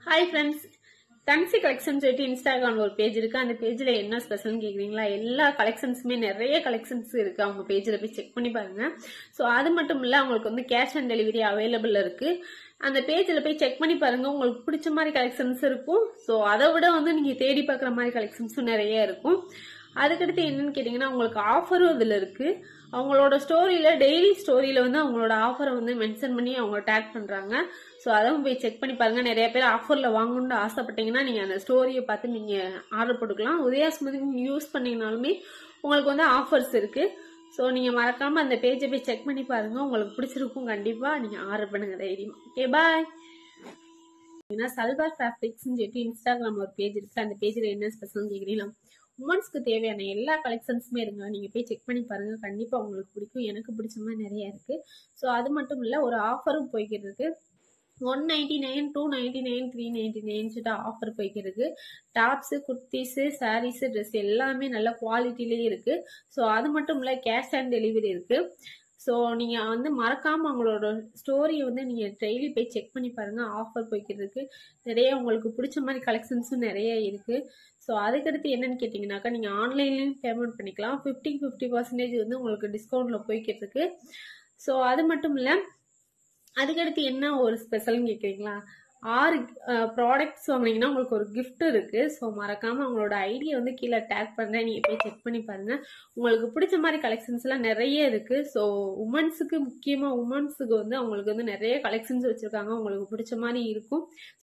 hi friends Dhansi collection சொல்லிட்டு Instagram ஒரு page இருக்கு அந்த பேஜ்ல என்ன ஸ்பெஷல்னு கேக்குறீங்களா எல்லா கலெக்ஷன்ஸுமே நிறைய கலெக்ஷன்ஸ் இருக்கு அவங்க பேஜ்ல போய் செக் பண்ணி பாருங்க ஸோ அது மட்டும் இல்ல அவங்களுக்கு வந்து கேஷ் ஆன் டெலிவரி அவைலபிள் இருக்கு அந்த பேஜ்ல போய் செக் பண்ணி பாருங்க உங்களுக்கு பிடிச்ச மாதிரி கலெக்ஷன்ஸ் இருக்கும் ஸோ அதை விட வந்து நீங்க தேடி பார்க்குற மாதிரி கலெக்ஷன்ஸும் நிறைய இருக்கும் அதுக்கடுத்து என்னன்னு கேட்டிங்கன்னா உங்களுக்கு ஆஃபரும் இதில் இருக்கு அவங்களோட ஸ்டோரியில டெய்லி ஸ்டோரியில வந்து அவங்களோட ஆஃபரை வந்து மென்ஷன் பண்ணி அவங்க டேக் பண்றாங்க ஸோ அதுவும் போய் செக் பண்ணி பாருங்க நிறைய பேர் ஆஃபர்ல வாங்கணும்னு ஆசைப்பட்டீங்கன்னா நீங்க அந்த ஸ்டோரியை பார்த்து நீங்க ஆர்டர் போட்டுக்கலாம் உதயா ஸ்மிருதி யூஸ் பண்ணீங்கனாலுமே உங்களுக்கு வந்து ஆஃபர்ஸ் இருக்கு ஸோ நீங்க மறக்காம அந்த பேஜை போய் செக் பண்ணி பாருங்க உங்களுக்கு பிடிச்சிருக்கும் கண்டிப்பா நீங்க ஆர்டர் பண்ணுங்க தைரியமா ஓகே பாய் ஏன்னா சல்வார் ஃபேப்ரிக்ஸ்னு சொல்லிட்டு இன்ஸ்டாகிராம் ஒரு பேஜ் இருக்கு அந்த பேஜ்ல என்ன ஸ்பெஷல்னு கேக்குறீங்களா உமன்ஸ்க்கு தேவையான எல்லா கலெக்ஷன்ஸுமே இருங்க நீங்க போய் செக் பண்ணி பாருங்க கண்டிப்பா உங்களுக்கு பிடிக்கும் எனக்கு பிடிச்ச மாதிரி நிறைய இருக்கு ஸோ அது மட்டும் இல்ல ஒரு ஆஃபரும் போய்கிட்டு இருக்கு one ninety nine two ninety nine three ninety nine சொல்லிட்டு ஆஃபர் போய்க்கிருக்கு டாப்ஸு குர்த்திஸு சாரீஸு ட்ரெஸ் எல்லாமே நல்ல குவாலிட்டிலேயே இருக்கு ஸோ அது மட்டும் இல்லை கேஷ் ஆன் டெலிவரி இருக்கு ஸோ நீங்கள் வந்து மறக்காமல் அவங்களோட ஸ்டோரியை வந்து நீங்கள் டெய்லி போய் செக் பண்ணி பாருங்கள் ஆஃபர் போய்க்கிட்டு இருக்கு நிறைய உங்களுக்கு பிடிச்ச மாதிரி கலெக்ஷன்ஸும் நிறைய இருக்குது ஸோ அதுக்கடுத்து என்னன்னு கேட்டிங்கனாக்கா நீங்கள் ஆன்லைன்லேயும் பேமெண்ட் பண்ணிக்கலாம் ஃபிஃப்டி ஃபிஃப்டி பர்சன்டேஜ் வந்து உங்களுக்கு டிஸ்கவுண்ட்டில் போய்க்கிட்டு இருக்கு ஸோ அது மட்டும் இல்லை அதுக்கடுத்து என்ன ஒரு ஸ்பெஷல்னு கேட்குறீங்களா ஆறு ப்ராடக்ட்ஸ் வாங்கினீங்கன்னா உங்களுக்கு ஒரு gift இருக்கு ஸோ மறக்காம உங்களோட ஐடியா வந்து கீழே டேக் பண்றேன் நீங்க போய் செக் பண்ணி பாருங்க உங்களுக்கு பிடிச்ச மாதிரி கலெக்ஷன்ஸ் எல்லாம் நிறைய இருக்கு ஸோ உமன்ஸுக்கு முக்கியமா உமன்ஸுக்கு வந்து அவங்களுக்கு வந்து நிறைய கலெக்ஷன்ஸ் வச்சிருக்காங்க உங்களுக்கு பிடிச்ச மாதிரி இருக்கும்